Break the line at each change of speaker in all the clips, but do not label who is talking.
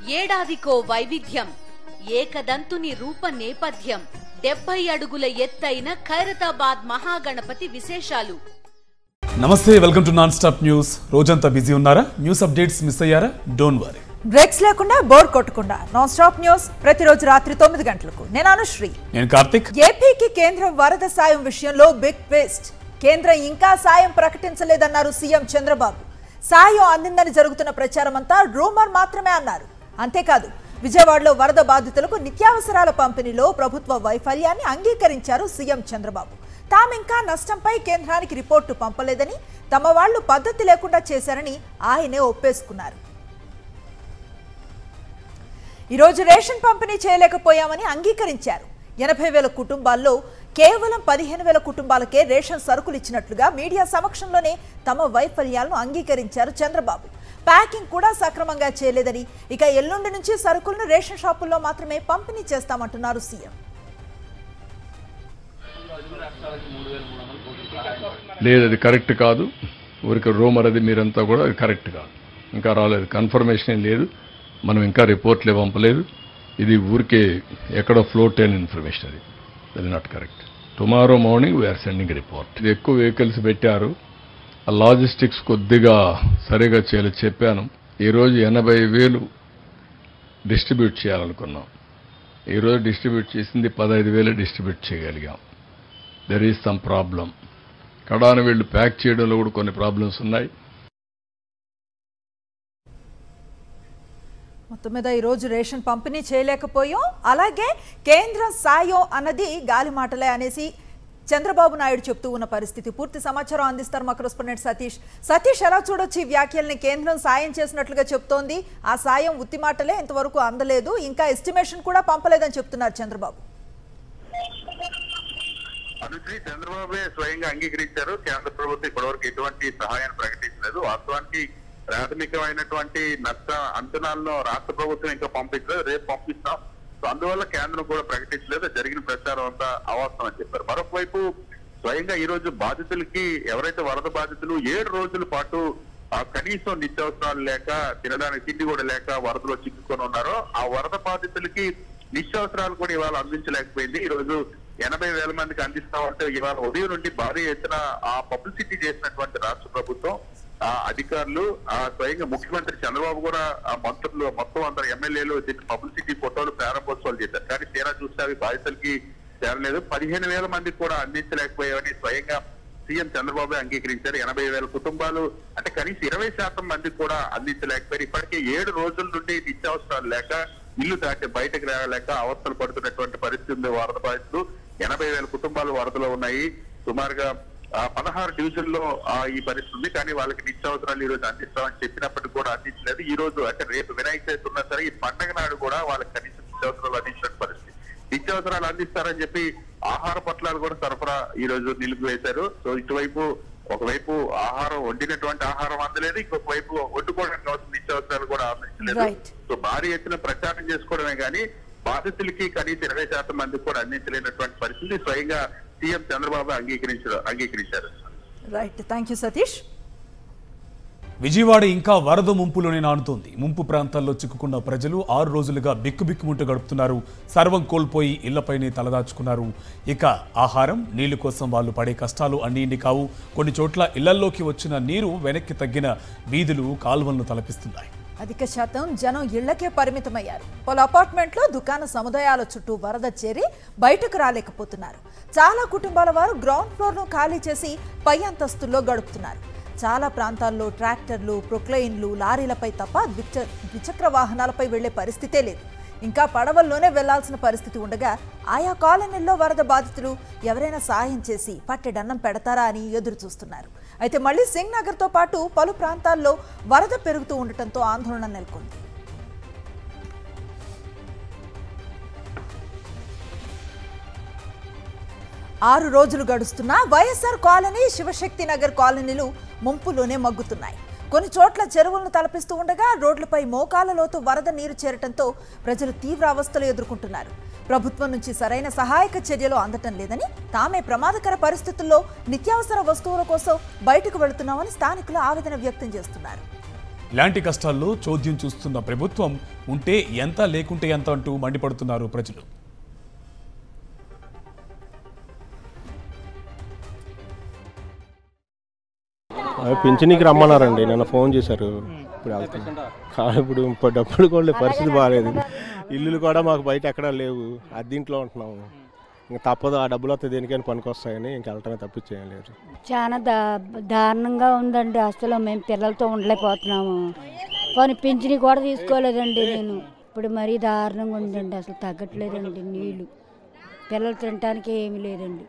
ఏడాదికో వైవిధ్యం ఏకదంతుని రూప నేపథ్యం డెబ్బై అడుగుల ఎత్తైన ఖైరతాబాద్ మహాగణపతి విశేషాలు
నమస్తే welcome to non stop news రోజంతా బిజీ ఉన్నారా న్యూస్ అప్డేట్స్ మిస్ అయ్యారా డోంట్ వరీ
బ్రేక్స్ లేకుండా బోర్ కొట్టకుండా నాన్ స్టాప్ న్యూస్ ప్రతిరోజు రాత్రి తొమ్మిది గంటలకు నేను అనుశ్రీ
నేను కార్తిక్
ఏపీకి కేంద్రం వరద సాయం విషయంలో బిగ్ ట్విస్ట్ కేంద్రం ఇంకా సాయం ప్రకటించలేదన్నారు సీఎం చంద్రబాబు సాయం అందిందని జరుగుతున్న ప్రచారం అంతా రూమర్ మాత్రమే అన్నారు అంతేకాదు విజయవాడలో వరద బాధితులకు నిత్యావసరాల పంపిణీలో ప్రభుత్వ వైఫల్యాన్ని అంగీకరించారు సీఎం చంద్రబాబు తామింకా నష్టంపై కేంద్రానికి రిపోర్టు పంపలేదని తమ వాళ్లు పద్ధతి లేకుండా చేశారని ఆయనే ఒప్పేసుకున్నారు ఈరోజు రేషన్ పంపిణీ చేయలేకపోయామని అంగీకరించారు ఎనభై వేల కుటుంబాల్లో కేవలం పదిహేను వేల కుటుంబాలకే రేషన్ సరుకులు ఇచ్చినట్లుగా మీడియా సమక్షంలోనే తమ వైఫల్యాలను అంగీకరించారు చంద్రబాబు ప్యాకింగ్ కూడా సక్రమంగా చేయలేదని ఇక ఎల్లుండి నుంచి సరుకులను రేషన్ షాపుల్లో మాత్రమే పంపిణీ చేస్తామంటున్నారు సీఎం
లేదు అది కరెక్ట్ కాదు ఊరికి రూమర్ అది మీరంతా కూడా అది కరెక్ట్ కాదు ఇంకా రాలేదు కన్ఫర్మేషన్ ఏం లేదు మనం ఇంకా రిపోర్ట్లే పంపలేదు ఇది ఊరికే ఎక్కడో ఫ్లోట్ అయిన ఇన్ఫర్మేషన్ అది అది not correct tomorrow morning we're sending report ఇది ఎక్కువ వెహికల్స్ పెట్టారు ఆ లాజిస్టిక్స్ కొద్దిగా సరిగా చేయలేదు చెప్పాను ఈరోజు ఎనభై వేలు డిస్ట్రిబ్యూట్ చేయాలనుకున్నాం ఈరోజు డిస్ట్రిబ్యూట్ చేసింది పదహైదు వేలు డిస్ట్రిబ్యూట్ చేయగలిగాం దెర్ ఈజ్ సమ్ ప్రాబ్లం కడాన వీళ్ళు ప్యాక్ చేయడంలో కూడా కొన్ని ప్రాబ్లమ్స్ ఉన్నాయి
మొత్తం మీద ఈరోజు రేషన్ పంపిణీ చేయలేకపోయాం అలాగే కేంద్ర సాయం అన్నది గాలి మాటలే అనేసి చంద్రబాబు నాయుడు చెప్తూ ఉన్న పరిస్థితి పూర్తి సమాచారం అందిస్తారు మా కరెస్పాండెంట్ సతీష్ సతీష్ ఎలా చూడొచ్చు ఈ వ్యాఖ్యల్ని కేంద్రం సాయం చేసినట్లుగా చెప్తోంది ఆ సాయం ఉత్తి మాటలే ఇంతవరకు అందలేదు ఇంకా ఎస్టిమేషన్ కూడా పంపలేదని చెప్తున్నారు చంద్రబాబు
అనుశ్రీ చంద్రబాబే స్వయంగా అంగీకరించారు కేంద్ర ప్రభుత్వం ఇప్పటివరకు ఎటువంటి సహాయాన్ని ప్రకటించలేదు వాస్తవానికి ప్రాథమికమైనటువంటి నష్ట అంచనాలను రాష్ట్ర ప్రభుత్వం ఇంకా పంపించలేదు రేపు పంపిస్తాం సో అందువల్ల కేంద్రం కూడా ప్రకటించలేదు జరిగిన ప్రచారం అంతా అవాస్తవం అని చెప్పారు మరొక వైపు స్వయంగా ఈ రోజు బాధితులకి ఎవరైతే వరద బాధితులు ఏడు రోజుల పాటు ఆ కనీసం నిత్యావసరాలు లేక తినడానికి తిండి కూడా లేక వరదలో చిక్కుకొని ఉన్నారో ఆ వరద బాధితులకి నిత్యావసరాలు కూడా ఇవాళ అందించలేకపోయింది ఈ రోజు ఎనభై వేల మందికి అందిస్తామంటే ఇవాళ ఉదయం నుండి భారీ ఎత్తున ఆ పబ్లిసిటీ చేసినటువంటి రాష్ట్ర ప్రభుత్వం ఆ అధికారులు ఆ స్వయంగా ముఖ్యమంత్రి చంద్రబాబు కూడా ఆ మంత్రులు మొత్తం అందరు ఎమ్మెల్యేలు దీనికి పబ్లిసిటీ ఫోటోలు ప్రారంభోత్సవాలు చేశారు కానీ తీరా చూస్తే అవి బాధితులకి చేరలేదు పదిహేను వేల మందికి కూడా అందించలేకపోయామని స్వయంగా సీఎం చంద్రబాబు అంగీకరించారు ఎనభై వేల కుటుంబాలు అంటే కనీసం ఇరవై శాతం మందికి కూడా అందించలేకపోయారు ఇప్పటికే ఏడు రోజుల నుండి నిత్యావసరాలు లేక ఇల్లు దాటి బయటకు రాలేక అవస్థలు పడుతున్నటువంటి పరిస్థితి ఉంది వరద బాధితులు ఎనభై వేల కుటుంబాలు వరదలో ఉన్నాయి సుమారుగా ఆ పదహారు డివిజన్ లో ఆ ఈ పరిస్థితి ఉంది కానీ వాళ్ళకి నిత్యావసరాలు ఈ రోజు అందిస్తామని చెప్పినప్పటికీ కూడా అందించలేదు ఈ రోజు అంటే రేపు వినాయక చవితి ఉన్నా సరే ఈ పండగ నాడు కూడా వాళ్ళకి కనీసం నిత్యావసరాలు అందించిన పరిస్థితి నిత్యావసరాలు అందిస్తారని చెప్పి ఆహార పట్లాలు కూడా సరఫరా ఈ రోజు నిలిపివేశారు సో ఇటువైపు ఒకవైపు ఆహారం వండినటువంటి ఆహారం అందలేదు ఇంకొక వైపు వండుకోవడానికి అవసరం నిత్యావసరాలు కూడా అందించలేదు
Right.
సో భారీ ఎత్తున ప్రచారం చేసుకోవడమే కానీ బాధితులకి కనీసం ఇరవై శాతం మందికి కూడా అందించలేనటువంటి పరిస్థితి స్వయంగా సీఎం చంద్రబాబు అంగీకరించారు అంగీకరించారు
right thank you Satish
Vijayawada ఇంకా వరద ముంపులోనే నానుతోంది ముంపు ప్రాంతాల్లో చిక్కుకున్న ప్రజలు ఆరు రోజులుగా బిక్కుబిక్కుముంటూ గడుపుతున్నారు సర్వం కోల్పోయి ఇళ్లపైనే తలదాచుకున్నారు ఇక ఆహారం నీళ్లు కోసం వాళ్ళు పడే కష్టాలు అన్ని ఇన్ని కావు కొన్ని చోట్ల ఇళ్లల్లోకి వచ్చిన నీరు వెనక్కి తగ్గిన వీధులు కాలువలను తలపిస్తున్నాయి
అధిక శాతం జనం ఇళ్లకే పరిమితమయ్యారు పలు అపార్ట్మెంట్లో దుకాణ సముదాయాల చుట్టూ వరద చేరి బయటకు రాలేకపోతున్నారు చాలా కుటుంబాల వారు గ్రౌండ్ ఫ్లోర్ను ఖాళీ చేసి పై అంతస్తుల్లో గడుపుతున్నారు చాలా ప్రాంతాల్లో ట్రాక్టర్లు ప్రొక్లైన్లు లారీలపై తప్ప ద్విచ ద్విచక్ర వాహనాలపై వెళ్లే పరిస్థితే లేదు ఇంకా పడవల్లోనే వెళ్లాల్సిన పరిస్థితి ఉండగా ఆయా కాలనీల్లో వరద బాధితులు ఎవరైనా సాయం చేసి పట్టెడన్నం పెడతారా అని ఎదురు చూస్తున్నారు అయితే మళ్ళీ సింగ్ నగర్తో పాటు పలు ప్రాంతాల్లో వరద పెరుగుతూ ఉండటంతో ఆందోళన నెలకొంది ఆరు రోజులు గడుస్తున్నా వైఎస్ఆర్ కాలనీ శివశక్తి నగర్ కాలనీలు ముంపులోనే మగ్గుతున్నాయి కొన్ని చోట్ల చెరువులను తలపిస్తూ ఉండగా రోడ్లపై మోకాల లోతు వరద నీరు చేరటంతో ప్రజలు తీవ్ర అవస్థలు ఎదుర్కొంటున్నారు ప్రభుత్వం నుంచి సరైన సహాయక చర్యలు అందటం లేదని తామే ప్రమాదకర పరిస్థితుల్లో నిత్యావసర వస్తువుల కోసం బయటకు వెళుతున్నామని స్థానికులు ఆవేదన వ్యక్తం చేస్తున్నారు
ఇలాంటి కష్టాల్లో చోద్యం చూస్తున్న ప్రభుత్వం ఉంటే ఎంత లేకుంటే ఎంత అంటూ మండిపడుతున్నారు ప్రజలు
అవి పింఛనీకి రమ్మన్నారండి నిన్న ఫోన్ చేశారు ఇప్పుడు వెళ్తున్నా కానీ ఇప్పుడు ఇప్పుడు డబ్బులు కూడా లేవు, పరిస్థితి బాగాలేదు ఇల్లులు కూడా మాకు బయట ఎక్కడా లేవు అద్దీంట్లో ఉంటున్నాము ఇంకా తప్పదు ఆ డబ్బులు వస్తే దేనికైనా పనికి వస్తాయని ఇంక వెళ్ళటమే తప్పించేయం లేదు
చాలా దా దారుణంగా ఉందండి అసలు మేము పిల్లలతో ఉండలేకపోతున్నాము కానీ పింఛని కూడా తీసుకోలేదండి నేను ఇప్పుడు మరీ దారుణంగా ఉందండి అసలు తగ్గట్లేదండి నీళ్ళు పిల్లలు తినడానికి ఏమీ లేదండి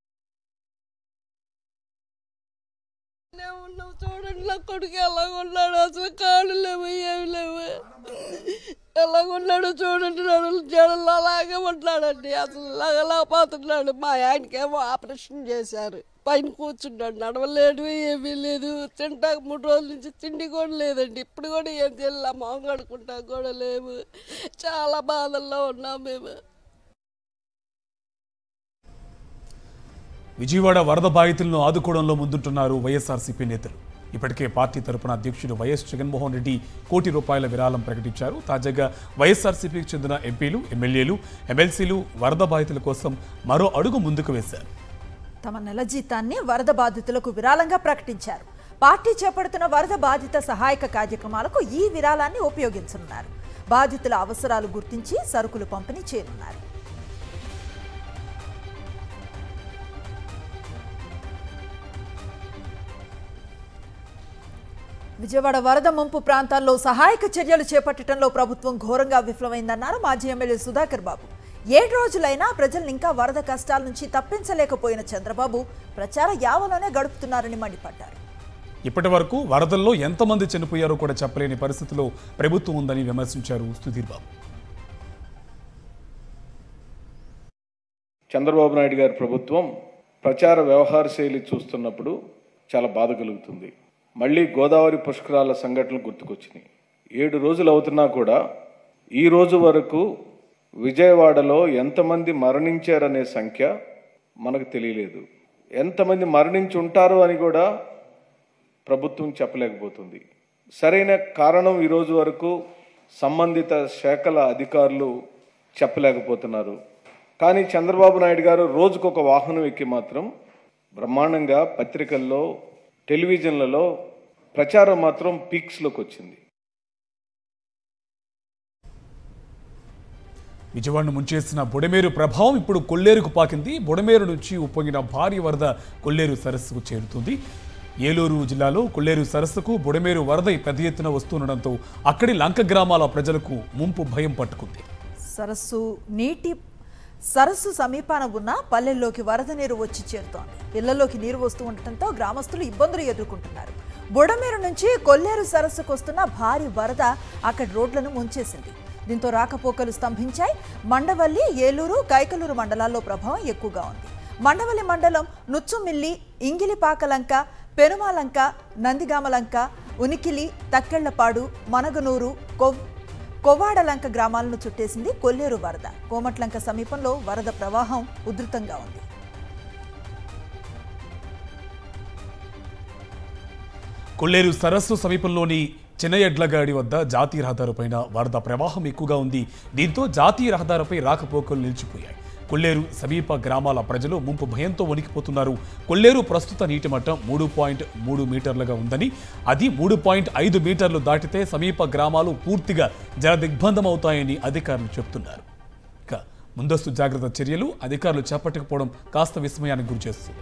ఉన్నాం చూడండి నా కొడుకు ఎలాగున్నాడు అసలు కాళ్ళు లేవు ఏమి లేవు ఎలాగున్నాడు చూడండి నడులు జడలు అలాగే ఉంటున్నాడండి అసలు లగలేకపోతున్నాడు మా ఆయనకేమో ఆపరేషన్ చేశారు పైన కూర్చున్నాడు నడవలేడు ఏమీ లేదు తింటాక మూడు రోజుల నుంచి తిండి కూడా లేదండి ఇప్పుడు కూడా ఏం తెలియదు మొహం కడుకుంటా కూడా లేవు చాలా బాధల్లో ఉన్నాం మేము
విజయవాడ వరద బాధితులను ఆదుకోవడంలో ముందుంటున్నారు వైఎస్ఆర్సీపీ నేతలు ఇప్పటికే పార్టీ తరపున అధ్యక్షుడు వైఎస్ జగన్మోహన్ రెడ్డి కోటి రూపాయల విరాళం ప్రకటించారు తాజాగా వైఎస్ఆర్సీపీకి చెందిన ఎంపీలు ఎమ్మెల్యేలు ఎమ్మెల్సీలు వరద బాధితుల కోసం మరో అడుగు ముందుకు వేశారు
తమ నెల జీతాన్ని వరద బాధితులకు విరాళంగా ప్రకటించారు పార్టీ చేపడుతున్న వరద బాధిత సహాయక కార్యక్రమాలకు ఈ విరాళాన్ని ఉపయోగించనున్నారు బాధితుల అవసరాలు గుర్తించి సరుకులు పంపిణీ చేయనున్నారు విజయవాడ వరద ముంపు ప్రాంతాల్లో సహాయక చర్యలు చేపట్టడంలో ప్రభుత్వం ఘోరంగా విఫలమైందన్నారు మాజీ ఎమ్మెల్యే సుధాకర్ బాబు ఏడు రోజులైనా ప్రజల్ని ఇంకా వరద కష్టాల నుంచి తప్పించలేకపోయిన చంద్రబాబు ప్రచార యావలోనే గడుపుతున్నారని మండిపడ్డారు
ఇప్పటి వరకు వరదల్లో ఎంతమంది చనిపోయారో కూడా చెప్పలేని పరిస్థితిలో ప్రభుత్వం ఉందని విమర్శించారు సుధీర్ బాబు
చంద్రబాబు నాయుడు గారి ప్రభుత్వం ప్రచార వ్యవహార శైలి చూస్తున్నప్పుడు చాలా బాధ కలుగుతుంది మళ్ళీ గోదావరి పుష్కరాల సంఘటనలు గుర్తుకొచ్చినాయి ఏడు రోజులు అవుతున్నా కూడా ఈ రోజు వరకు విజయవాడలో ఎంతమంది మరణించారనే సంఖ్య మనకు తెలియలేదు ఎంతమంది మరణించి ఉంటారు అని కూడా ప్రభుత్వం చెప్పలేకపోతుంది సరైన కారణం ఈ రోజు వరకు సంబంధిత శాఖల అధికారులు చెప్పలేకపోతున్నారు కానీ చంద్రబాబు నాయుడు గారు రోజుకొక వాహనం ఎక్కి మాత్రం బ్రహ్మాండంగా పత్రికల్లో టెలివిజన్లలో ప్రచారం మాత్రం పీక్స్లోకి వచ్చింది
విజయవాడను ముంచేసిన బుడమేరు ప్రభావం ఇప్పుడు కొల్లేరుకు పాకింది బుడమేరు నుంచి ఉప్పొంగిన భారీ వరద కొల్లేరు సరస్సుకు చేరుతుంది ఏలూరు జిల్లాలో కొల్లేరు సరస్సుకు బుడమేరు వరద పెద్ద ఎత్తున వస్తుండడంతో అక్కడి లంక గ్రామాల ప్రజలకు ముంపు భయం పట్టుకుంది
సరస్సు నీటి సరస్సు సమీపాన ఉన్న పల్లెల్లోకి వరద నీరు వచ్చి చేరుతోంది ఇళ్లలోకి నీరు వస్తూ ఉండటంతో గ్రామస్తులు ఇబ్బందులు ఎదుర్కొంటున్నారు బుడమేరు నుంచి కొల్లేరు సరస్సుకు వస్తున్న భారీ వరద అక్కడి రోడ్లను ముంచేసింది దీంతో రాకపోకలు స్తంభించాయి మండవల్లి ఏలూరు కైకలూరు మండలాల్లో ప్రభావం ఎక్కువగా ఉంది మండవల్లి మండలం నుచ్చుమిల్లి ఇంగిలిపాకలంక పెనుమాలంక నందిగామలంక ఉనికిలి తక్కెళ్లపాడు మనగనూరు కొవ్ కొవ్వాడలంక గ్రామాలను చుట్టేసింది కొల్లేరు వరద కోమట్లంక సమీపంలో వరద ప్రవాహం ఉధృతంగా ఉంది
కొల్లేరు సరస్సు సమీపంలోని చిన్నయడ్లగాడి వద్ద జాతీయ రహదారిపైన వరద ప్రవాహం ఎక్కువగా ఉంది దీంతో జాతీయ రహదారిపై రాకపోకలు నిలిచిపోయాయి కొల్లేరు సమీప గ్రామాల ప్రజలు ముంపు భయంతో వణికిపోతున్నారు కొల్లేరు ప్రస్తుత నీటి మట్టం మూడు పాయింట్ మూడు మీటర్లుగా ఉందని అది మూడు పాయింట్ ఐదు మీటర్లు దాటితే సమీప గ్రామాలు పూర్తిగా జలదిగ్బంధం అవుతాయని అధికారులు చెబుతున్నారు ఇక ముందస్తు జాగ్రత్త చర్యలు అధికారులు చేపట్టకపోవడం కాస్త విస్మయానికి గురిచేస్తుంది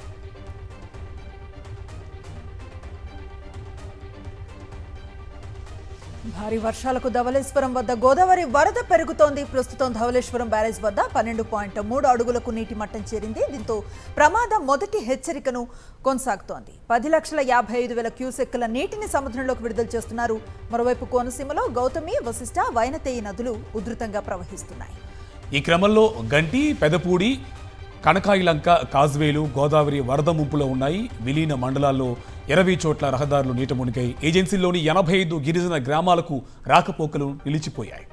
భారీ వర్షాలకు ధవళేశ్వరం వద్ద గోదావరి వరద పెరుగుతోంది ప్రస్తుతం ధవళేశ్వరం బ్యారేజ్ వద్ద పన్నెండు పాయింట్ మూడు అడుగులకు నీటి మట్టం చేరింది దీంతో ప్రమాదం మొదటి హెచ్చరికను కొనసాగుతోంది పది లక్షల యాభై ఐదు వేల క్యూసెక్కుల నీటిని సముద్రంలోకి విడుదల చేస్తున్నారు మరోవైపు కోనసీమలో గౌతమి వశిష్ట వైనతేయి నదులు ఉధృతంగా ప్రవహిస్తున్నాయి
ఈ క్రమంలో గంటి పెదపూడి కనకాయిలంక కాజ్వేలు గోదావరి వరద ముంపులో ఉన్నాయి విలీన మండలాల్లో ఇరవై చోట్ల రహదారులు నీట మునిగాయి ఏజెన్సీలోని ఎనభై ఐదు గిరిజన గ్రామాలకు రాకపోకలు నిలిచిపోయాయి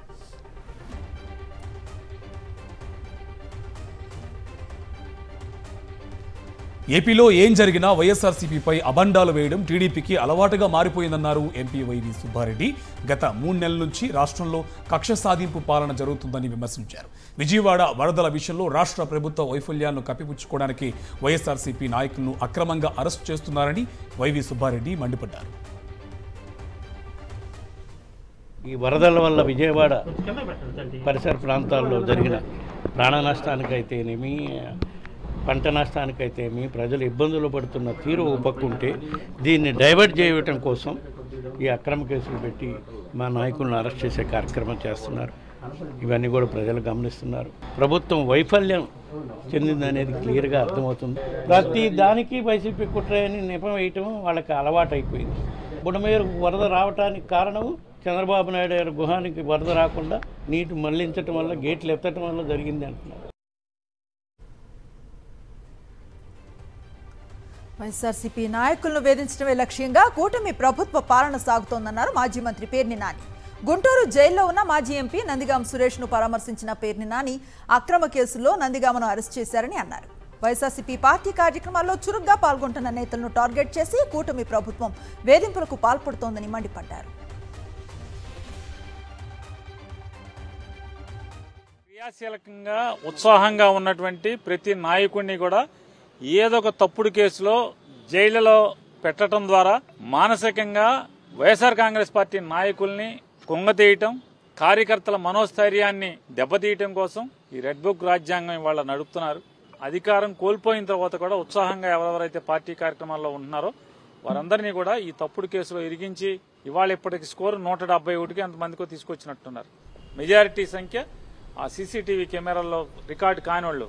ఏపీలో ఏం జరిగినా వైఎస్ఆర్సీపీపై అబండాలు వేయడం టీడీపీకి అలవాటుగా మారిపోయిందన్నారు ఎంపీ వైవి సుబ్బారెడ్డి గత మూడు నెలల నుంచి రాష్ట్రంలో కక్ష సాధింపు పాలన జరుగుతుందని విమర్శించారు విజయవాడ వరదల విషయంలో రాష్ట్ర ప్రభుత్వ వైఫల్యాలను కప్పిపుచ్చుకోవడానికి వైఎస్ఆర్సీపీ నాయకులను అక్రమంగా అరెస్టు చేస్తున్నారని వైవి సుబ్బారెడ్డి మండిపడ్డారు
ఈ వరదల వల్ల విజయవాడ పరిసర ప్రాంతాల్లో జరిగిన ప్రాణ నష్టానికైతేనేమి పంట నష్టానికైతేమి ప్రజలు ఇబ్బందులు పడుతున్న తీరు ఒక పక్క ఉంటే దీన్ని డైవర్ట్ చేయటం కోసం ఈ అక్రమ కేసులు పెట్టి మా నాయకులను అరెస్ట్ చేసే కార్యక్రమం చేస్తున్నారు ఇవన్నీ కూడా ప్రజలు గమనిస్తున్నారు ప్రభుత్వం వైఫల్యం చెందిందనేది క్లియర్గా అర్థమవుతుంది ప్రతి దానికి వైసీపీ కుట్రని నెపం వేయటం వాళ్ళకి అలవాటు అయిపోయింది బుడమేరు వరద రావటానికి కారణం చంద్రబాబు నాయుడు గారి గుహానికి వరద రాకుండా నీటి మళ్లించటం వల్ల గేట్లు ఎత్తటం వల్ల జరిగింది అంటున్నారు
వైఎస్ఆర్సీపీ నాయకులను వేధించడమే లక్ష్యంగా కూటమి ప్రభుత్వ పాలన సాగుతోందన్నారు మాజీ మంత్రి పేర్ని నాని గుంటూరు జైల్లో ఉన్న మాజీ ఎంపీ నందిగాం సురేష్ ను పరామర్శించిన పేర్ని నాని అక్రమ కేసుల్లో నందిగామను అరెస్ట్ చేశారని అన్నారు వైఎస్ఆర్సీపీ పార్టీ కార్యక్రమాల్లో చురుగ్గా పాల్గొంటున్న నేతలను టార్గెట్ చేసి కూటమి ప్రభుత్వం వేధింపులకు పాల్పడుతోందని మండిపడ్డారు
క్రియాశీలకంగా ఉత్సాహంగా ఉన్నటువంటి ప్రతి నాయకుడిని కూడా ఏదో ఒక తప్పుడు కేసులో జైలులో పెట్టడం ద్వారా మానసికంగా వైఎస్ఆర్ కాంగ్రెస్ పార్టీ నాయకుల్ని కుంగతీయటం కార్యకర్తల మనోస్థైర్యాన్ని దెబ్బతీయటం కోసం ఈ రెడ్ బుక్ రాజ్యాంగం ఇవాళ నడుపుతున్నారు అధికారం కోల్పోయిన తర్వాత కూడా ఉత్సాహంగా ఎవరెవరైతే పార్టీ కార్యక్రమాల్లో ఉంటున్నారో వారందరినీ కూడా ఈ తప్పుడు కేసులో ఇరిగించి ఇవాళ ఇప్పటికి స్కోర్ నూట డెబ్బై ఒకటికి అంతమందికో తీసుకొచ్చినట్టున్నారు మెజారిటీ సంఖ్య ఆ సీసీటీవీ కెమెరాల్లో రికార్డు కానివాళ్ళు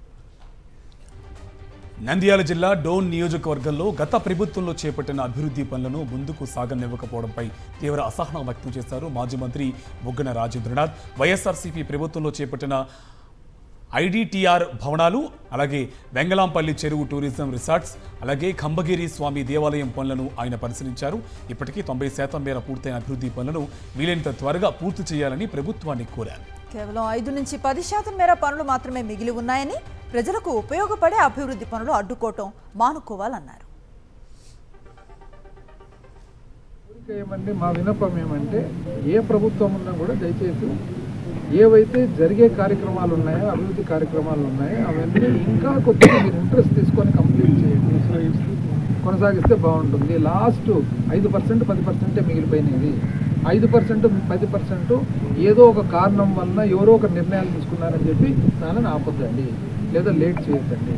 నంద్యాల జిల్లా డోన్ నియోజకవర్గంలో గత ప్రభుత్వంలో చేపట్టిన అభివృద్ధి పనులను ముందుకు సాగనివ్వకపోవడంపై తీవ్ర అసహనం వ్యక్తం చేశారు మాజీ మంత్రి బుగ్గన రాజేంద్రనాథ్ వైఎస్ఆర్సీపీ ప్రభుత్వంలో చేపట్టిన ఐడిటిఆర్ భవనాలు అలాగే వెంగళాంపల్లి చెరువు టూరిజం రిసార్ట్స్ అలాగే ఖంబగిరి స్వామి దేవాలయం పనులను ఆయన పరిశీలించారు ఇప్పటికీ తొంభై శాతం మేర పూర్తయిన అభివృద్ధి పనులను వీలైనంత త్వరగా పూర్తి చేయాలని ప్రభుత్వాన్ని కోరారు
కేవలం ఐదు నుంచి పది శాతం మేర పనులు మాత్రమే మిగిలి ఉన్నాయని ప్రజలకు ఉపయోగపడే అభివృద్ధి పనులు అడ్డుకోవటం మానుకోవాలన్నారు
ఏమంటే మా విన్నపం ఏమంటే ఏ ప్రభుత్వం ఉన్నా కూడా దయచేసి ఏవైతే జరిగే కార్యక్రమాలు ఉన్నాయో అభివృద్ధి కార్యక్రమాలు ఉన్నాయో అవన్నీ ఇంకా కొద్దిగా మీరు ఇంట్రెస్ట్ తీసుకొని కంప్లీట్ చేయండి కొనసాగిస్తే బాగుంటుంది లాస్ట్ ఐదు పర్సెంట్ పది పర్సెంటే మిగిలిపోయినది ఐదు పర్సెంట్ పది పర్సెంట్ ఏదో ఒక కారణం వలన ఎవరో ఒక నిర్ణయాలు తీసుకున్నారని చెప్పి దానిని ఆపొద్దండి లేదా లేట్ చేయొద్దండి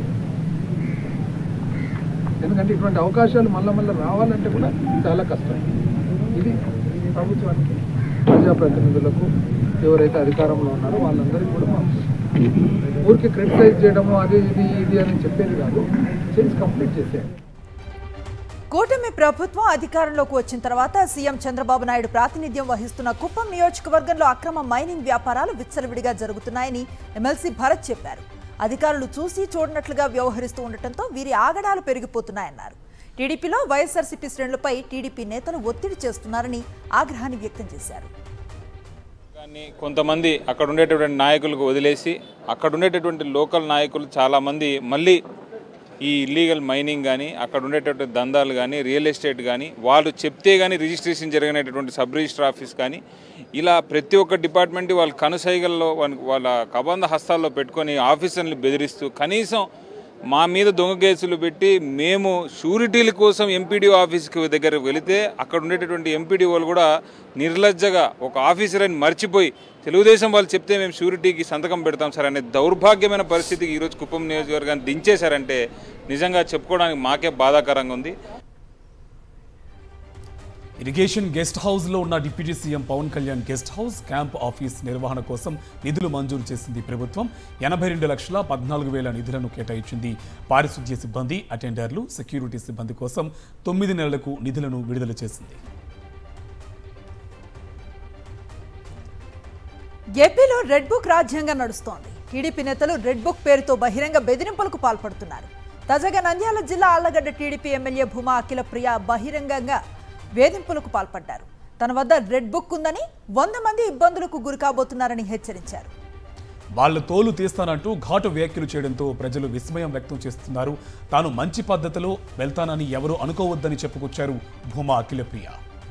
ఎందుకంటే ఇటువంటి అవకాశాలు మళ్ళీ మళ్ళీ రావాలంటే కూడా చాలా కష్టం ఇది ప్రభుత్వానికి ప్రజాప్రతినిధులకు ఎవరైతే అధికారంలో ఉన్నారో వాళ్ళందరికీ కూడా మా ఊరికి క్రిటిసైజ్ చేయడము అది ఇది ఇది అని చెప్పేది కాదు చేసి కంప్లీట్ చేసేయండి
కూటమి ప్రభుత్వం అధికారంలోకి వచ్చిన తర్వాత సీఎం చంద్రబాబు నాయుడు ప్రాతినిధ్యం వహిస్తున్న కుప్పం నియోజకవర్గంలో అక్రమ మైనింగ్ వ్యాపారాలు విచ్చలవిడిగా జరుగుతున్నాయని ఎమ్మెల్సీ భరత్ చెప్పారు అధికారులు చూసి చూడనట్లుగా వ్యవహరిస్తూ ఉండటంతో వీరి ఆగడాలు పెరిగిపోతున్నాయన్నారు టీడీపీలో వైఎస్ఆర్సీపీ శ్రేణులపై టీడీపీ నేతలు ఒత్తిడి చేస్తున్నారని ఆగ్రహాన్ని వ్యక్తం చేశారు
కానీ కొంతమంది అక్కడ ఉండేటటువంటి నాయకులకు వదిలేసి అక్కడ ఉండేటటువంటి లోకల్ నాయకులు చాలామంది మళ్ళీ ఈ ఇల్లీగల్ మైనింగ్ కానీ అక్కడ ఉండేటటువంటి దందాలు కానీ రియల్ ఎస్టేట్ కానీ వాళ్ళు చెప్తే కానీ రిజిస్ట్రేషన్ జరిగినటువంటి సబ్ రిజిస్టర్ ఆఫీస్ కానీ ఇలా ప్రతి ఒక్క డిపార్ట్మెంట్ వాళ్ళ కనుసైగల్లో వాళ్ళ వాళ్ళ కబంధ హస్తాల్లో పెట్టుకొని ఆఫీసర్ని బెదిరిస్తూ కనీసం మా మీద దొంగ కేసులు పెట్టి మేము షూరిటీల కోసం ఎంపీడీ ఆఫీస్కి దగ్గర వెళితే అక్కడ ఉండేటటువంటి ఎంపీడీ వాళ్ళు కూడా నిర్లజ్జగా ఒక ఆఫీసర్ అని మర్చిపోయి తెలుగుదేశం వాళ్ళు చెప్తే మేము షూరిటీకి సంతకం పెడతాం సార్ అనే దౌర్భాగ్యమైన పరిస్థితికి ఈరోజు కుప్పం నియోజకవర్గాన్ని దించేశారంటే నిజంగా చెప్పుకోవడానికి మాకే బాధాకరంగా ఉంది
ఇరిగేషన్ గెస్ట్ హౌస్ లో ఉన్న deputy CM Pawan Kalyan guest house camp office నిర్వహణ కోసం నిధులు మంజూరు చేసింది ప్రభుత్వం ఎనభై రెండు లక్షల పద్నాలుగు వేల నిధులను కేటాయించింది పారిశుద్ధ్య సిబ్బంది అటెండర్లు సెక్యూరిటీ సిబ్బంది కోసం తొమ్మిది నెలలకు నిధులను విడుదల చేసింది
ఏపీలో రెడ్ బుక్ రాజ్యాంగం నడుస్తోంది టీడీపీ నేతలు రెడ్ బుక్ పేరుతో బహిరంగ బెదిరింపులకు పాల్పడుతున్నారు తాజాగా నంద్యాల జిల్లా ఆళ్లగడ్డ టీడీపీ ఎమ్మెల్యే భూమా అఖిల ప్రియ బహిరంగంగా వేధింపులకు పాల్పడ్డారు తన వద్ద రెడ్ బుక్ ఉందని వంద మంది ఇబ్బందులకు గురికాబోతున్నారని హెచ్చరించారు
వాళ్ళ తోలు తీస్తానంటూ ఘాటు వ్యాఖ్యలు చేయడంతో ప్రజలు విస్మయం వ్యక్తం చేస్తున్నారు తాను మంచి పద్ధతిలో వెళ్తానని ఎవరూ అనుకోవద్దని చెప్పుకొచ్చారు భూమా అఖిలప్రియ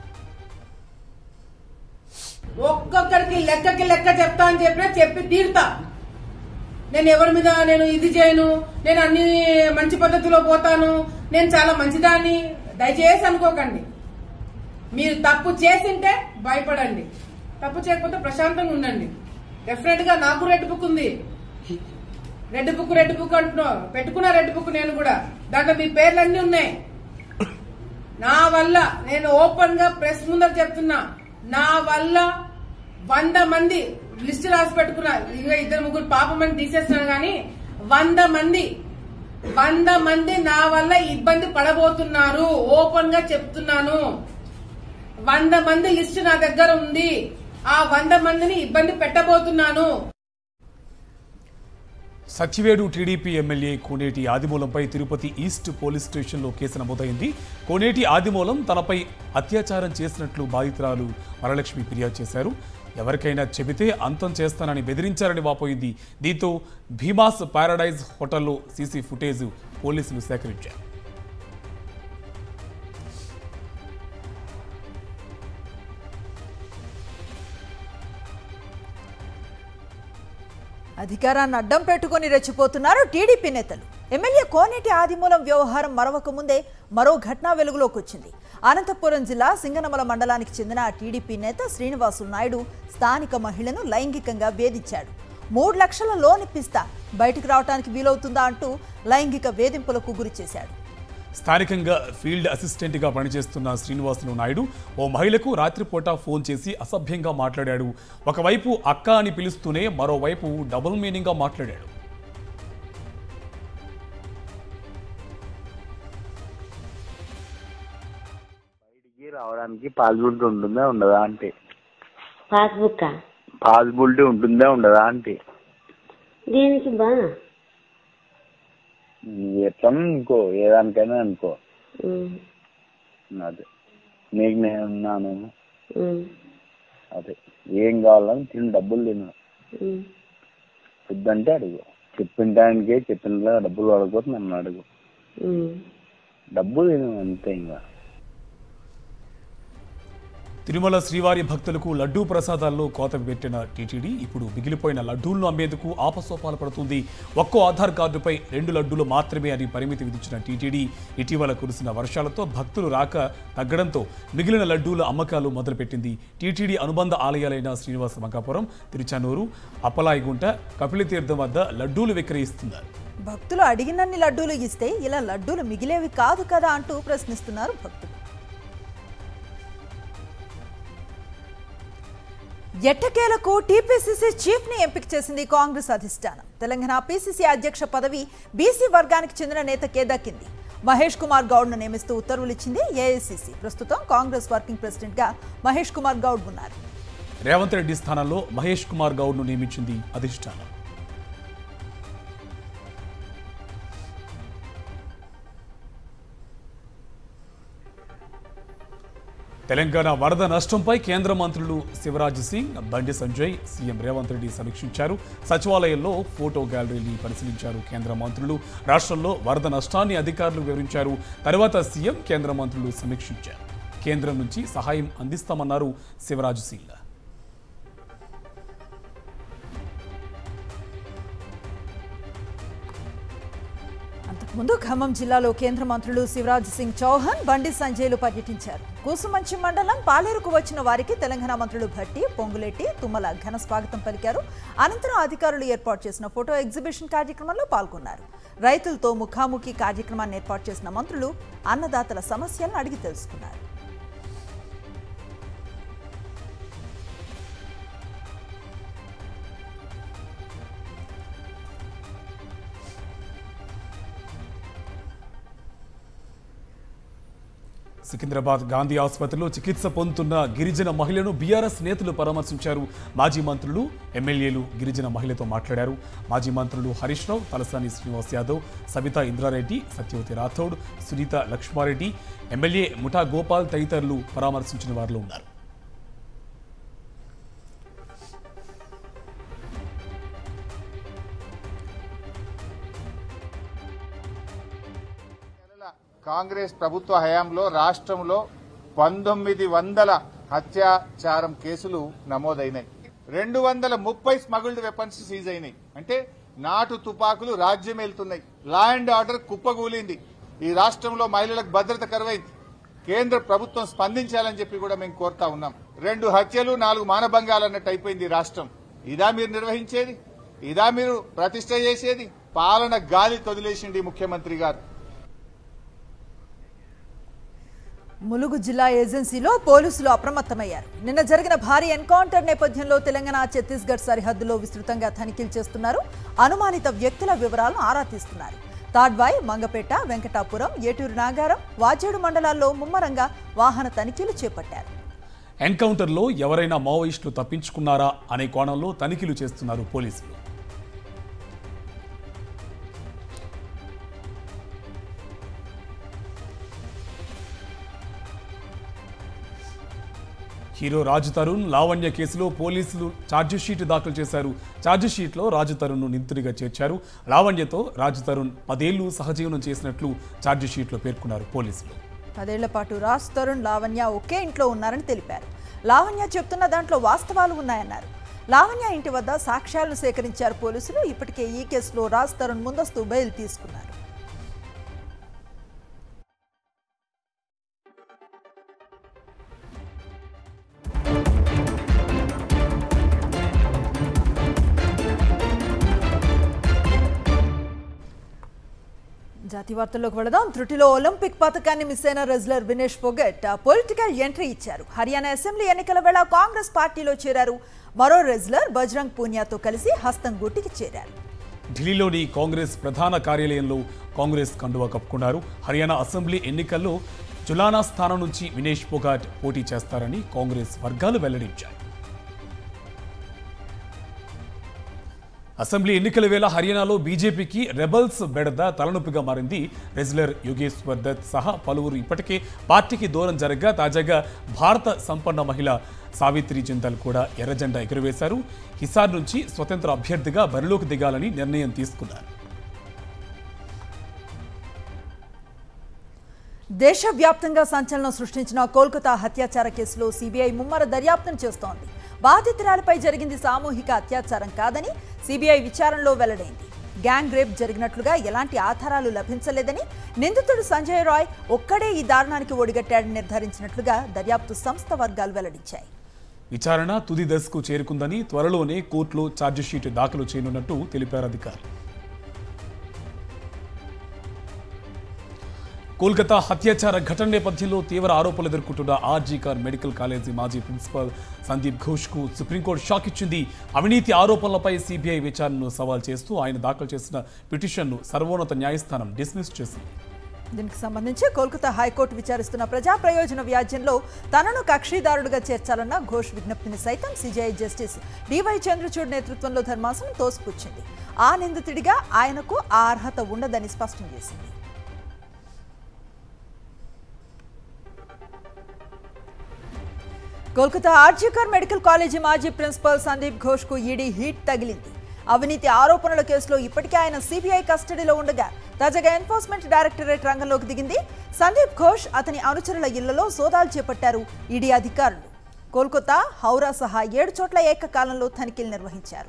ఒక్కొక్కరికి లెక్కకి లెక్క చెప్తా అని చెప్పినా చెప్పి తీరుతా నేను ఎవరి మీద నేను ఇది చేయను నేను అన్ని మంచి పద్ధతిలో పోతాను నేను చాలా మంచిదాన్ని దయచేసి అనుకోకండి మీరు తప్పు చేసింటే భయపడండి తప్పు చేయకపోతే ప్రశాంతంగా ఉండండి డెఫినెట్ గా నాకు రెడ్ బుక్ ఉంది రెడ్ బుక్ రెడ్ బుక్ అంటున్నావు పెట్టుకున్నా రెడ్ బుక్ నేను కూడా దాంట్లో మీ పేర్లు అన్ని ఉన్నాయి నా వల్ల నేను ఓపెన్ గా ప్రెస్ ముందర చెప్తున్నా నా వల్ల వంద మంది లిస్ట్ రాసి పెట్టుకున్నా ఇంకా ఇద్దరు ముగ్గురు పాపమని తీసేస్తున్నాను కానీ వంద మంది వంద మంది నా వల్ల ఇబ్బంది పడబోతున్నారు ఓపెన్ గా చెప్తున్నాను వంద మంది లిస్ట్ నా దగ్గర ఉంది ఆ వంద మందిని ఇబ్బంది పెట్టబోతున్నాను
సచివేడు టీడీపీ ఎమ్మెల్యే కోనేటి ఆదిమూలంపై తిరుపతి ఈస్ట్ పోలీస్ స్టేషన్లో కేసు నమోదైంది కోనేటి ఆదిమూలం తనపై అత్యాచారం చేసినట్లు బాధితురాలు వరలక్ష్మి ఫిర్యాదు చేశారు ఎవరికైనా చెబితే అంతం చేస్తానని బెదిరించారని వాపోయింది దీంతో భీమాస్ పారాడైజ్ హోటల్లో సీసీ ఫుటేజ్ పోలీసులు సేకరించారు
అధికారాన్ని అడ్డం పెట్టుకుని రెచ్చిపోతున్నారు టీడీపీ నేతలు ఎమ్మెల్యే కోనేటి ఆదిమూలం వ్యవహారం మరవక ముందే మరో ఘటన వెలుగులోకి వచ్చింది అనంతపురం జిల్లా సింగనమల మండలానికి చెందిన టీడీపీ నేత శ్రీనివాసు నాయుడు స్థానిక మహిళను లైంగికంగా వేధించాడు మూడు లక్షల లోన్ ఇప్పిస్తా బయటకు రావడానికి వీలవుతుందా అంటూ లైంగిక వేధింపులకు గురి చేశాడు
స్థానికంగా ఫీల్డ్ అసిస్టెంట్గా పనిచేస్తున్న శ్రీనివాసులు నాయుడు ఓ మహిళకు రాత్రిపూట ఫోన్ చేసి అసభ్యంగా మాట్లాడాడు ఒకవైపు అక్క అని పిలుస్తూనే మరోవైపు డబుల్ మీనింగ్గా మాట్లాడాడు
బయటికి రావడానికి పాసిబిలిటీ ఉంటుందా ఉండదా అంటే
పాస్బుక్
పాసిబిలిటీ ఉంటుందా ఉండదా అంటే
దీనికి బా
ఎట్లా అనుకో ఏ దానికైనా అనుకో అదే నీకు నేను ఉన్నాను అదే ఏం కావాలని తిని డబ్బులు తిను వద్దంటే అడుగు చెప్పిన టైంకే చెప్పిన డబ్బులు అడగకపోతే నన్ను అడుగు డబ్బులు తిను అంతే ఇంకా
తిరుమల శ్రీవారి భక్తులకు లడ్డూ ప్రసాదాల్లో కోత పెట్టిన టీటీడీ ఇప్పుడు మిగిలిపోయిన లడ్డూలను అమ్మేందుకు ఆపసోపాలు పడుతుంది ఒక్కో ఆధార్ కార్డుపై రెండు లడ్డూలు మాత్రమే అని పరిమితి విధించిన టీటీడీ ఇటీవల కురిసిన వర్షాలతో భక్తులు రాక తగ్గడంతో మిగిలిన లడ్డూల అమ్మకాలు మొదలుపెట్టింది టీటీడీ అనుబంధ ఆలయాలైన శ్రీనివాస మంగాపురం తిరుచానూరు అప్పలాయిగుంట కపిలతీర్థం వద్ద లడ్డూలు విక్రయిస్తున్నారు
భక్తులు అడిగినన్ని లడ్డూలు ఇస్తే ఇలా లడ్డూలు మిగిలేవి కాదు కదా అంటూ ప్రశ్నిస్తున్నారు భక్తులు ఎట్టకేలకు టీపీసీసీ చీఫ్ ని ఎంపిక చేసింది కాంగ్రెస్ అధిష్టానం తెలంగాణ పీసీసీ అధ్యక్ష పదవి బీసీ వర్గానికి చెందిన నేతకే దక్కింది మహేష్ కుమార్ గౌడ్ ను నియమిస్తూ ఉత్తర్వులు ఇచ్చింది ఏఐసీసీ ప్రస్తుతం కాంగ్రెస్ వర్కింగ్ ప్రెసిడెంట్ గా మహేష్ కుమార్ గౌడ్ ఉన్నారు
రేవంత్ రెడ్డి స్థానంలో మహేష్ కుమార్ గౌడ్ను నియమించింది అధిష్టానం తెలంగాణ వరద నష్టంపై కేంద్ర మంత్రులు శివరాజ్ సింగ్ బండి సంజయ్ సీఎం రేవంత్ రెడ్డి సమీక్షించారు సచివాలయంలో ఫోటో గ్యాలరీని పరిశీలించారు కేంద్ర మంత్రులు రాష్ట్రంలో వరద నష్టాన్ని అధికారులు వివరించారు తర్వాత సీఎం కేంద్ర మంత్రులు సమీక్షించారు కేంద్రం నుంచి సహాయం అందిస్తామన్నారు శివరాజ్ సింగ్
అంతకుముందు ఖమ్మం జిల్లాలో కేంద్ర మంత్రులు శివరాజ్ సింగ్ చౌహాన్ బండి సంజయ్లు పర్యటించారు కూసుమంచి మండలం పాలేరుకు వచ్చిన వారికి తెలంగాణ మంత్రులు భట్టి పొంగులెట్టి తుమ్మల ఘన స్వాగతం పలికారు అనంతరం అధికారులు ఏర్పాటు చేసిన ఫోటో ఎగ్జిబిషన్ కార్యక్రమంలో పాల్గొన్నారు రైతులతో ముఖాముఖి కార్యక్రమాన్ని ఏర్పాటు చేసిన మంత్రులు అన్నదాతల సమస్యలను అడిగి తెలుసుకున్నారు
సికింద్రాబాద్ గాంధీ ఆసుపత్రిలో చికిత్స పొందుతున్న గిరిజన మహిళను బీఆర్ఎస్ నేతలు పరామర్శించారు మాజీ మంత్రులు ఎమ్మెల్యేలు గిరిజన మహిళతో మాట్లాడారు మాజీ మంత్రులు హరీష్ రావు తలసాని శ్రీనివాస్ యాదవ్ సబితా ఇంద్రారెడ్డి సత్యవతి రాథోడ్ సునీత లక్ష్మారెడ్డి ఎమ్మెల్యే ముఠా గోపాల్ తదితరులు పరామర్శించిన వారిలో ఉన్నారు
కాంగ్రెస్ ప్రభుత్వ హయాంలో రాష్ట్రంలో పంతొమ్మిది వందల హత్యాచారం కేసులు నమోదైనాయి రెండు వందల ముప్పై స్మగుల్డ్ వెపన్స్ సీజ్ అయినాయి అంటే నాటు తుపాకులు రాజ్యం వెళ్తున్నాయి లా అండ్ ఆర్డర్ కుప్పగూలింది ఈ రాష్ట్రంలో మహిళలకు భద్రత కరువైంది కేంద్ర ప్రభుత్వం స్పందించాలని చెప్పి కూడా మేము కోరుతా ఉన్నాం రెండు హత్యలు నాలుగు మానభంగాలు అన్నట్టు అయిపోయింది ఈ రాష్ట్రం ఇదా మీరు నిర్వహించేది ఇదా మీరు ప్రతిష్ట చేసేది పాలన గాలి తొదిలేసింది ఈ ముఖ్యమంత్రి గారు
ములుగు జిల్లా ఏజెన్సీలో పోలీసులు అప్రమత్తమయ్యారు నిన్న జరిగిన భారీ ఎన్కౌంటర్ నేపథ్యంలో తెలంగాణ ఛత్తీస్గఢ్ సరిహద్దులో విస్తృతంగా తనిఖీలు చేస్తున్నారు అనుమానిత వ్యక్తుల వివరాలను ఆరా తీస్తున్నారు తాడ్వాయ్ మంగపేట వెంకటాపురం ఏటూరు నాగారం వాజేడు మండలాల్లో ముమ్మరంగా వాహన తనిఖీలు చేపట్టారు
ఎన్కౌంటర్లో ఎవరైనా మావోయిస్టులు తప్పించుకున్నారా అనే కోణంలో తనిఖీలు చేస్తున్నారు పోలీసులు హీరో రాజు తరుణ్ లావణ్య కేసులో పోలీసులు ఛార్జిషీట్ దాఖలు చేశారు ఛార్జిషీట్లో రాజు తరుణ్ను నిందితుడిగా చేర్చారు లావణ్యతో రాజు తరుణ్ పదేళ్లు సహజీవనం చేసినట్లు ఛార్జిషీట్లో పేర్కొన్నారు పోలీసులు
పదేళ్ల పాటు రాజ్ తరుణ్ లావణ్య ఒకే ఇంట్లో ఉన్నారని తెలిపారు లావణ్య చెప్తున్న దాంట్లో వాస్తవాలు ఉన్నాయన్నారు లావణ్య ఇంటి వద్ద సాక్ష్యాలను సేకరించారు పోలీసులు ఇప్పటికే ఈ కేసులో రాజ్ తరుణ్ ముందస్తు బెయిల్ తీసుకున్నారు జాతీయ వార్తల్లోకి వెళదాం త్రుటిలో ఒలింపిక్ పథకాన్ని మిస్ అయిన wrestler Vinesh Phogat political entry ఇచ్చారు హర్యానా అసెంబ్లీ ఎన్నికల వేళ కాంగ్రెస్ పార్టీలో చేరారు మరో రెజ్లర్ బజరంగ్ పూనియాతో కలిసి హస్తం గుట్టికి చేరారు
ఢిల్లీలోని కాంగ్రెస్ ప్రధాన కార్యాలయంలో కాంగ్రెస్ కండువా కప్పుకున్నారు హర్యానా అసెంబ్లీ ఎన్నికల్లో జులానా స్థానం నుంచి వినేష్ ఫోగాట్ పోటీ చేస్తారని కాంగ్రెస్ వర్గాలు వెల్లడించాయి అసెంబ్లీ ఎన్నికల వేళ హర్యానాలో బీజేపీకి రెబల్స్ బెడద తలనొప్పిగా మారింది రెజ్లర్ యోగేశ్వర్ దత్ సహా పలువురు ఇప్పటికే పార్టీకి దూరం జరగగా తాజాగా భారత సంపన్న మహిళ సావిత్రి జిందాల్ కూడా ఎర్రజెండా ఎగురవేశారు హిసార్ నుంచి స్వతంత్ర అభ్యర్థిగా బరిలోకి దిగాలని నిర్ణయం తీసుకున్నారు
దేశవ్యాప్తంగా సంచలనం సృష్టించిన కోల్కతా హత్యాచార కేసులో సిబిఐ ముమ్మర దర్యాప్తును చేస్తోంది బాధితురాలపై జరిగింది సామూహిక అత్యాచారం కాదని సిబిఐ విచారణలో వెల్లడైంది గ్యాంగ్ రేప్ జరిగినట్లుగా ఎలాంటి ఆధారాలు లభించలేదని నిందితుడు సంజయ్ రాయ్ ఒక్కడే ఈ దారుణానికి ఒడిగట్టాడని నిర్ధారించినట్లుగా దర్యాప్తు సంస్థ వర్గాలు వెల్లడించాయి
విచారణ తుది దశకు చేరుకుందని త్వరలోనే కోర్టులో ఛార్జిషీట్ దాఖలు చేయనున్నట్టు తెలిపారు అధికారులు కోల్కతా హత్యాచార ఘటన నేపథ్యంలో తీవ్ర ఆరోపణలు ఎదుర్కొంటున్న ఆర్జీకార్ మెడికల్ కాలేజీ మాజీ ప్రిన్సిపల్ సందీప్ ఘోష్కు సుప్రీంకోర్టు షాక్ ఇచ్చింది అవినీతి ఆరోపణలపై సిబిఐ విచారణను సవాల్ చేస్తూ ఆయన దాఖలు చేసిన పిటిషన్ను సర్వోన్నత న్యాయస్థానం డిస్మిస్ చేసింది
దీనికి సంబంధించి కోల్కతా హైకోర్టు విచారిస్తున్న ప్రజా ప్రయోజన వ్యాజ్యంలో తనను కక్షిదారుడుగా చేర్చాలన్న ఘోష్ విజ్ఞప్తిని సైతం సిజేఐ జస్టిస్ డివై చంద్రచూడ్ నేతృత్వంలో ధర్మాసనం తోసిపుచ్చింది ఆ నిందితుడిగా ఆయనకు ఆ అర్హత ఉండదని స్పష్టం చేసింది కోల్కతా ఆర్జికర్ మెడికల్ కాలేజీ మాజీ ప్రిన్సిపల్ సందీప్ ఘోష్కు ఈడీ హీట్ తగిలింది అవినీతి ఆరోపణల కేసులో ఇప్పటికే ఆయన సిబిఐ కస్టడీలో ఉండగా తాజాగా ఎన్ఫోర్స్మెంట్ డైరెక్టరేట్ రంగంలోకి దిగింది సందీప్ ఘోష్ అతని అనుచరుల ఇళ్లలో సోదాలు చేపట్టారు ఈడీ అధికారులు కోల్కతా హౌరా సహా ఏడు చోట్ల ఏకకాలంలో తనిఖీలు నిర్వహించారు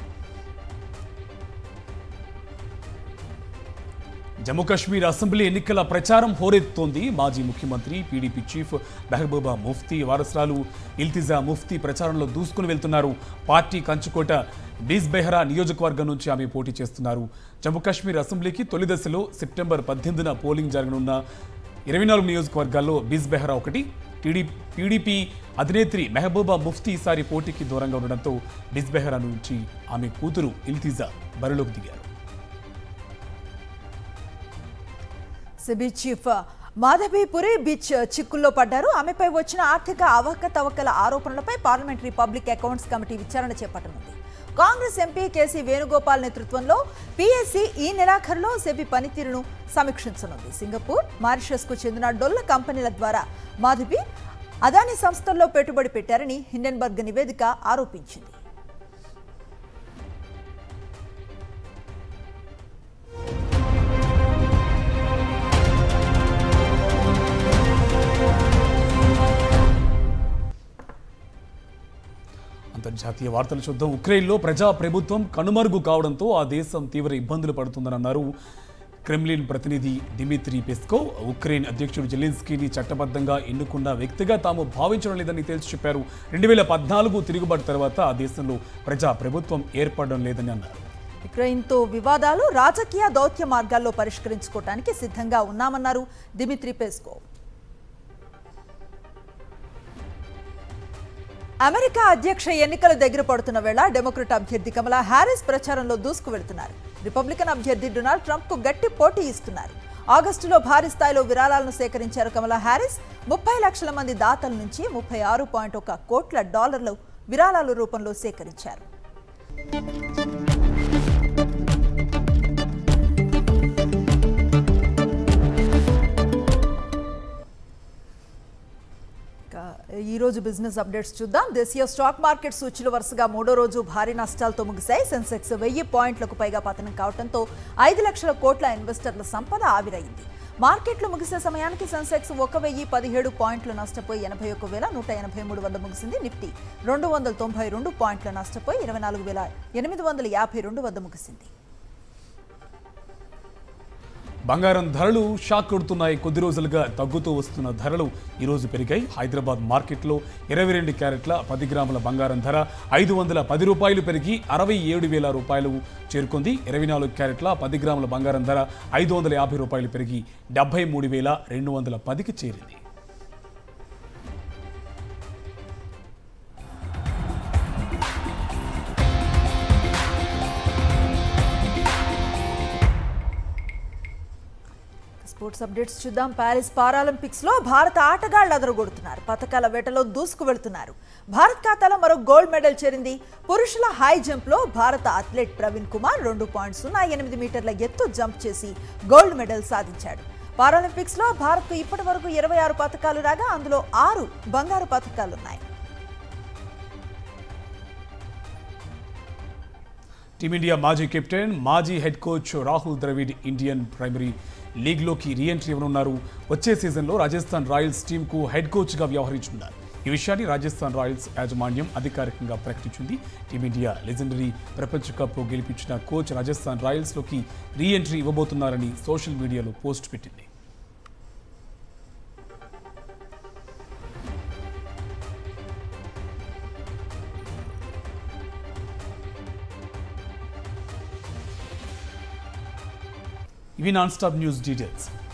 జమ్మూ కాశ్మీర్ అసెంబ్లీ ఎన్నికల ప్రచారం హోరెత్తోంది మాజీ ముఖ్యమంత్రి పీడీపీ చీఫ్ మెహబూబా ముఫ్తీ వారసురాలు ఇల్తిజా ముఫ్తీ ప్రచారంలో దూసుకుని వెళ్తున్నారు పార్టీ కంచుకోట బీస్ బెహ్రా నియోజకవర్గం నుంచి ఆమె పోటీ చేస్తున్నారు జమ్మూ కాశ్మీర్ అసెంబ్లీకి తొలి దశలో సెప్టెంబర్ పద్దెనిమిదిన పోలింగ్ జరగనున్న ఇరవై నాలుగు నియోజకవర్గాల్లో బీస్ బెహ్రా ఒకటి టీడీ టీడీపీ అధినేత్రి మెహబూబా ముఫ్తీ ఈసారి పోటీకి దూరంగా ఉండడంతో బిస్ బెహ్రా నుంచి ఆమె కూతురు ఇల్తిజా బరిలోకి దిగారు
సిబి చీఫ్ మాధవీపురి బీచ్ చిక్కుల్లో పడ్డారు ఆమెపై వచ్చిన ఆర్థిక అవకతవకల ఆరోపణలపై పార్లమెంటరీ పబ్లిక్ అకౌంట్స్ కమిటీ విచారణ చేపట్టనుంది కాంగ్రెస్ ఎంపీ కేసీ వేణుగోపాల్ నేతృత్వంలో పీఎస్సీ ఈ నెలాఖరులో సెబీ పనితీరును సమీక్షించనుంది సింగపూర్ మారిషస్కు చెందిన డొల్ల కంపెనీల ద్వారా మాధవి అదానీ సంస్థల్లో పెట్టుబడి పెట్టారని హిండెన్బర్గ్ నివేదిక ఆరోపించింది
జాతీయ వార్తలు చూద్దాం ఉక్రెయిన్లో ప్రజా ప్రభుత్వం కనుమరుగు కావడంతో ఆ దేశం తీవ్ర ఇబ్బందులు పడుతుందని అన్నారు క్రెమ్లిన్ ప్రతినిధి డిమిత్రీ పెస్కో ఉక్రెయిన్ అధ్యక్షుడు జెలెన్స్కీని చట్టబద్ధంగా ఎన్నుకున్న వ్యక్తిగా తాము భావించడం లేదని తేల్చి చెప్పారు రెండు వేల పద్నాలుగు తిరుగుబాటు తర్వాత ఆ దేశంలో ప్రజా ప్రభుత్వం ఏర్పడడం లేదని అన్నారు
ఉక్రెయిన్తో వివాదాలు రాజకీయ దౌత్య మార్గాల్లో పరిష్కరించుకోవటానికి సిద్ధంగా ఉన్నామన్నారు దిమిత్రి పెస్కోవ్ అమెరికా అధ్యక్ష ఎన్నికలు దగ్గర పడుతున్న వేళ డెమోక్రట్ అభ్యర్థి కమలా హ్యారిస్ ప్రచారంలో దూసుకు వెళ్తున్నారు రిపబ్లికన్ అభ్యర్థి డొనాల్డ్ ట్రంప్ కు గట్టి పోటీ ఇస్తున్నారు ఆగస్టులో భారీ స్థాయిలో విరాళాలను సేకరించారు కమలా హ్యారిస్ ముప్పై లక్షల మంది దాతల నుంచి ముప్పై ఆరు పాయింట్ ఒక కోట్ల డాలర్లు విరాళాల రూపంలో సేకరించారు ఇక ఈ రోజు బిజినెస్ అప్డేట్స్ చూద్దాం దేశీయ స్టాక్ మార్కెట్ సూచీలు వరుసగా మూడో రోజు భారీ నష్టాలతో ముగిశాయి సెన్సెక్స్ వెయ్యి పాయింట్లకు పైగా పతనం కావడంతో ఐదు లక్షల కోట్ల ఇన్వెస్టర్ల సంపద ఆవిరైంది మార్కెట్లు ముగిసే సమయానికి సెన్సెక్స్ ఒక వెయ్యి పదిహేడు పాయింట్లు నష్టపోయి ఎనభై ఒక్క వేల నూట ఎనభై మూడు వద్ద ముగిసింది నిఫ్టీ రెండు వందల తొంభై రెండు పాయింట్ల నష్టపోయి ఇరవై నాలుగు వేల ఎనిమిది వందల యాభై రెండు వద్ద ముగిసింది
బంగారం ధరలు షాక్ కొడుతున్నాయి కొద్ది రోజులుగా తగ్గుతూ వస్తున్న ధరలు ఈరోజు పెరిగాయి హైదరాబాద్ మార్కెట్లో ఇరవై రెండు క్యారెట్ల పది గ్రాముల బంగారం ధర ఐదు వందల పది రూపాయలు పెరిగి అరవై ఏడు వేల రూపాయలు చేరుకుంది ఇరవై నాలుగు క్యారెట్ల పది గ్రాముల బంగారం ధర ఐదు వందల యాభై రూపాయలు పెరిగి డెబ్బై మూడు వేల రెండు వందల పదికి చేరింది
స్పోర్ట్స్ అప్డేట్స్ చూద్దాం ప్యారిస్ పారాలింపిక్స్ లో భారత ఆటగాళ్లు అదరగొడుతున్నారు పథకాల వేటలో దూసుకు వెళ్తున్నారు భారత్ ఖాతాలో మరో గోల్డ్ మెడల్ చేరింది పురుషుల హై జంప్ లో భారత అథ్లెట్ ప్రవీణ్ కుమార్ రెండు పాయింట్ సున్నా ఎనిమిది మీటర్ల ఎత్తు జంప్ చేసి గోల్డ్ మెడల్ సాధించాడు పారాలింపిక్స్ లో భారత్కు ఇప్పటి వరకు ఇరవై ఆరు పథకాలు రాగా అందులో ఆరు బంగారు పథకాలున్నాయి
టీమిండియా మాజీ కెప్టెన్ మాజీ head coach Rahul Dravid Indian primary లీగ్లోకి రీఎంట్రీ ఇవ్వనున్నారు వచ్చే సీజన్లో రాజస్థాన్ రాయల్స్ టీంకు హెడ్ కోచ్గా వ్యవహరించనున్నారు ఈ విషయాన్ని రాజస్థాన్ రాయల్స్ యాజమాన్యం అధికారికంగా ప్రకటించింది టీమిండియా లెజెండరీ ప్రపంచ కప్ గెలిపించిన కోచ్ రాజస్థాన్ రాయల్స్లోకి రీఎంట్రీ ఇవ్వబోతున్నారని సోషల్ మీడియాలో పోస్ట్ పెట్టింది ఇవి నాన్ స్టాప్ న్యూస్ డీటెయిల్స్